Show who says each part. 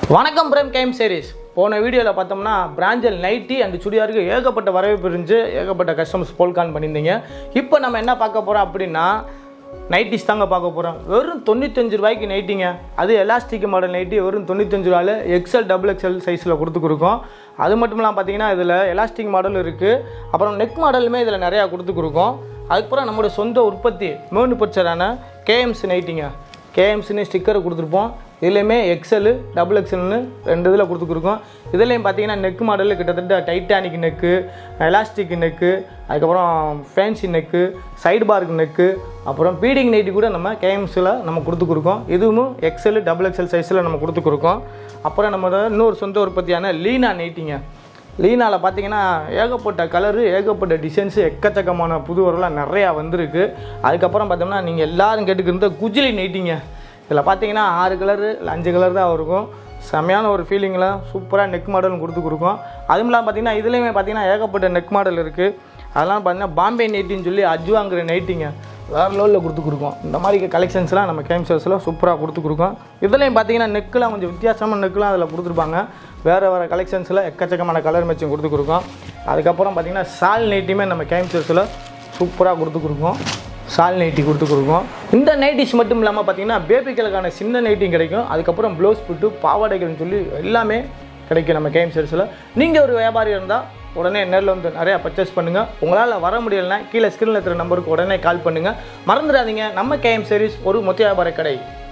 Speaker 1: வணக்கம் frame game series போன வீடியோவில் பார்த்தோம்னா பிராஞ்சல் நைட்டி அண்ட் சுடியாருக்கு ஏகப்பட்ட வரவேற்பு இருந்துச்சு ஏகப்பட்ட கஸ்டமர்ஸ் போல்கான் பண்ணியிருந்தீங்க இப்போ நம்ம என்ன பார்க்க போகிறோம் அப்படின்னா நைட்டிஸ் தாங்க பார்க்க போகிறோம் வெறும் தொண்ணூத்தஞ்சு ரூபாய்க்கு நைட்டிங்க அது எலாஸ்டிக் மாடல் நைட்டி வெறும் தொண்ணூத்தஞ்சு ரூபாயில் எக்ஸல் டபுள் எக்ஸல் சைஸில் கொடுத்துருக்கோம் அது மட்டும் இல்லாமல் பார்த்தீங்கன்னா இதில் எலாஸ்டிக் மாடல் இருக்குது அப்புறம் நெக் மாடலுமே இதில் நிறையா கொடுத்துருக்கோம் அதுக்கப்புறம் நம்மளோட சொந்த உற்பத்தி மேனுபட்சரான கேஎம்சி நைட்டிங்க கேஎம்சின்னு ஸ்டிக்கர் கொடுத்துருப்போம் இதுலேயுமே எக்ஸலு டபுள் எக்ஸல்னு ரெண்டு இதில் கொடுத்துருக்கோம் இதுலேயும் பார்த்தீங்கன்னா நெக் மாடலில் கிட்டத்தட்ட டைட்டானிக் நெக்கு எலாஸ்டிக் நெக்கு அதுக்கப்புறம் fancy neck side park neck அப்புறம் பீடிங் நைட்டி கூட நம்ம கேஎம்ஸில் நம்ம கொடுத்துருக்கோம் இதுவும் எக்ஸல் டபுள் எக்ஸல் சைஸில் நம்ம கொடுத்துருக்கோம் அப்புறம் நம்ம இன்னொரு சொந்த உற்பத்தியான லீனா நைட்டிங்க லீனாவில் பார்த்தீங்கன்னா ஏகப்பட்ட கலரு ஏகப்பட்ட டிசைன்ஸு எக்கச்சக்கமான புது வரலாம் நிறையா வந்திருக்கு அதுக்கப்புறம் பார்த்தோம்னா நீங்கள் எல்லாரும் கேட்டுக்கிருந்த குஜிலி நைட்டிங்க இதில் பார்த்தீங்கன்னா ஆறு கலரு இல்லை அஞ்சு கலர் தான் இருக்கும் செமையான ஒரு ஃபீலிங்கில் சூப்பராக நெக் மாடலும் கொடுத்து கொடுக்கும் அதுவும் இல்லாமல் பார்த்தீங்கன்னா இதுலேயுமே பார்த்தீங்கன்னா ஏகப்பட்ட நெக் மாடல் இருக்குது அதெல்லாம் பார்த்தீங்கன்னா பாம்பே நைட்டின்னு சொல்லி அஜ்வாங்கிற நைட்டிங்க வேறு லெவலில் கொடுத்து கொடுக்கும் இந்த மாதிரி கலெக்ஷன்ஸ்லாம் நம்ம கேம்சர்ஸில் சூப்பராக கொடுத்து கொடுக்கும் இதுலேயும் பார்த்தீங்கன்னா நெக்கெலாம் கொஞ்சம் வித்தியாசமான நெக்கெலாம் அதில் கொடுத்துருப்பாங்க வேறு வேறு கலெக்ஷன்ஸில் எக்கச்சக்கமான கலர் மேட்சும் கொடுத்து கொடுக்கும் அதுக்கப்புறம் பார்த்தீங்கன்னா சால் நைட்டியுமே நம்ம கேம்சர்ஸில் சூப்பராக கொடுத்து கொடுக்கும் சால் நைட்டி கொடுத்து கொடுக்கும் இந்த நைட்டிஸ் மட்டும் இல்லாமல் பார்த்தீங்கன்னா பேபிகளுக்கான சின்ன நைட்டியும் கிடைக்கும் அதுக்கப்புறம் ப்ளவுஸ் புட்டு பாவாடைகள்னு சொல்லி எல்லாமே கிடைக்கும் நம்ம கேம் சர்ஸில் நீங்கள் ஒரு வியாபாரி இருந்தால் உடனே நேரில் வந்து நிறையா பர்ச்சேஸ் பண்ணுங்கள் உங்களால் வர முடியலைன்னா கீழே ஸ்க்ரீனில் இருக்கிற நம்பருக்கு உடனே கால் பண்ணுங்கள் மறந்துடாதீங்க நம்ம கேஎம் சர்வீஸ் ஒரு மொத்த வியாபார கடை